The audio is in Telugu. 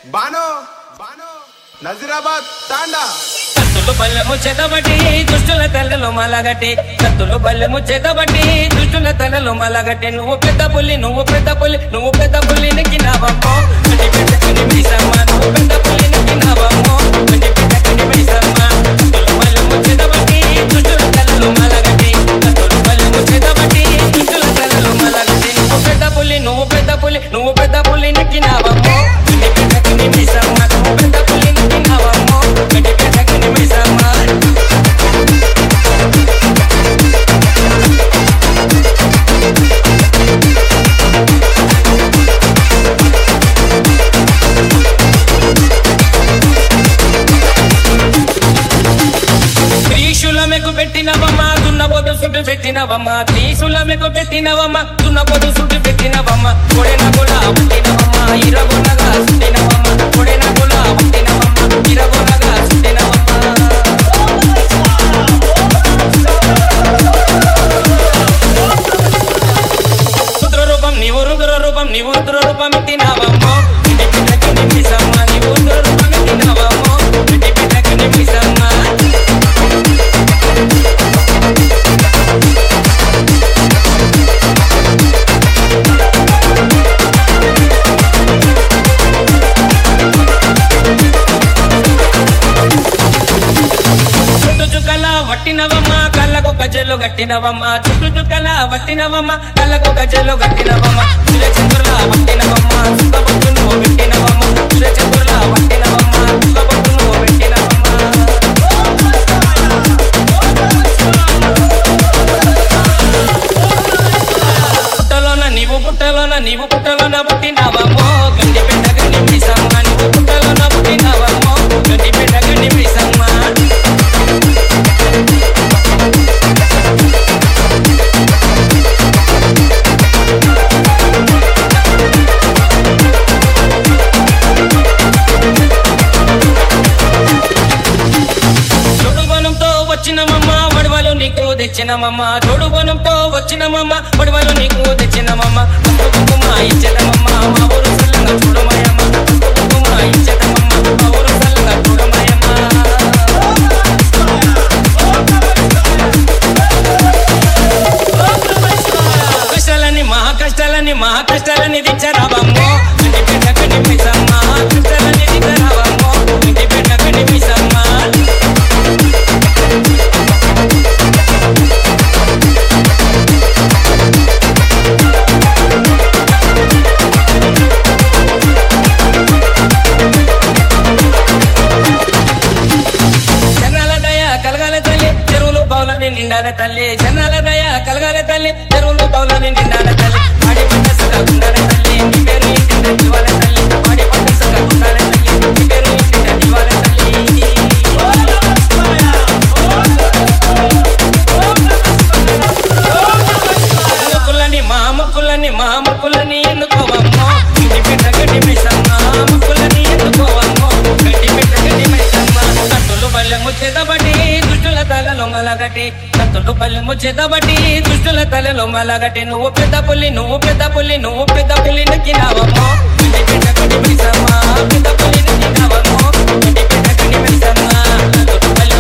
బానో బానో నజీరాబాద్ తాండా కత్తులు బల్లెము చెదబట్టి దుష్టుల తలలో మలగట్టి కత్తులు బల్లెము చెదబట్టి దుష్టుల తలలో మలగట్టి నువ్వు పెద్ద పుల్లి నువ్వు పెద్ద పుల్లి నువ్వు పెద్ద పుల్లి నెక్కినావమ్మో కని బిడ్డ కని మీసమ్మ నువ్వు పెద్ద పుల్లి నెక్కినావమ్మో కని బిడ్డ కని మీసమ్మ కత్తులు బల్లెము చెదబట్టి దుష్టుల తలలో మలగట్టి కత్తులు బల్లెము చెదబట్టి దుష్టుల తలలో మలగట్టి నువ్వు పెద్ద పుల్లి నువ్వు పెద్ద పుల్లి నువ్వు పెద్ద పుల్లి నెక్కినావమ్మో కని బిడ్డ కని మీసమ్మ నువ్వు పెద్ద పుల్లి నెక్కినావమ్మో కని బిడ్డ కని మీసమ్మ త్రిశూలమెకు పెట్టినవమ్మ దున్నపోతు సుట్టు పెట్టినవమ్మ త్రిశూలమెకు పెట్టినవమ్మ దున్నపోతు సుట్టు పెట్టినవమ్మ కొడెన కూడా పుట్టినవమ్మ ఇరగొనగా సుట్టినవమ్మ కొడెన కూడా పుట్టినవమ్మ ఇరగొనగా సుట్టినవమ్మ రుద్ర రూపం నీవు రుద్ర రూపం నీవు రుద్ర రూపం ఎత్తినావమ్మో ఇంటి బిడ్డకి నిమిసమ్మ నీవు రుద్ర రూపం ఎత్తినావమ్మో ఇంటి బిడ్డకి నిమిసమ్మ చుట్టు చుక్కల వట్టినవమ్మ కళ్ళకు గజ్జలు గట్టినవమ్మ చుట్టు చుక్కల వట్టినవమ్మ కళ్ళకు గజ్జలు గట్టినవమ్మ సురచంద్రుల వట్టినవమ్మ సుఖపట్టు నువ్వు పెట్టినవమ్మ సురచంద్రుల వట్టినవమ్మ సుఖపట్టు నువ్వు పెట్టినవమ్మ పుట్టలోన నీవు పుట్టలోన నీవు పుట్టలోన పుట్టినవమ్మో గండి బిడ్డ గండి మిసమ్మ నీవు పుట్టలోన పుట్టినవమ్మో గండి బిడ్డ గండి మిసమ్మ తోడుబలంతో వచ్చినమమ్మ వడవలు నీకు తెచ్చినమమ్మ తోడుబలంతో వచ్చినమమ్మ వడవలు నీకు తెచ్చినమమ్మ పసుపు కుంకుమ ఇచ్చేదమమ్మ మా ఊరు సల్లంగా చూడమయమ్మ పసుపు కుంకుమ ఇచ్చేదమమ్మ మా ఊరు సల్లంగా చూడమయమ్మ కష్టాలని మహా కష్టాలని మహా కష్టాలని దించరావమ్మో ఇంటి బిడ్డ కనిపిసమ్మ కష్టాలని దించరావమ్మో ఇంటి బిడ్డ కనిపిసమ్మ జనాల దయ కలగాల తల్లి చెరువులు పౌలని నిండాల తల్లి జనాల దయ కలగాల తల్లి చెరువులు పౌలని నిండాల తల్లి ఆడి పంట సగా ఉండాల తల్లి నీ పేరు ఇంటింట దివాల తల్లి ఆడి పంట సగా ఉండాల తల్లి నీ పేరు ఇంటింట దివాల తల్లి ముక్కులని మా ముక్కులని మా ముక్కులని ఎన్నుకోవమ్మో ఇంటి బిడ్డ గడ్డి మిసమ్మ ముక్కులని ఎన్నుకోవమ్మో గడ్డి బిడ్డ గడ్డి మిసమ్మ కత్తులు పల్లె ముచ్చేదబట్టి దుష్టుల తలలో మలగట్టి కత్తులు పల్లె ముచ్చేదబట్టి దుష్టుల తలలో మలగట్టి నువ్వు పెద్ద పుల్లి నువ్వు పెద్ద పుల్లి నువ్వు పెద్ద పుల్లి నక్కినావమ్మో ఇంటి బిడ్డ గడ్డి మిసమ్మ పెద్ద పుల్లి నక్కినావమ్మో ఇంటి బిడ్డ గడ్డి మిసమ్మ కత్తులు పల్లె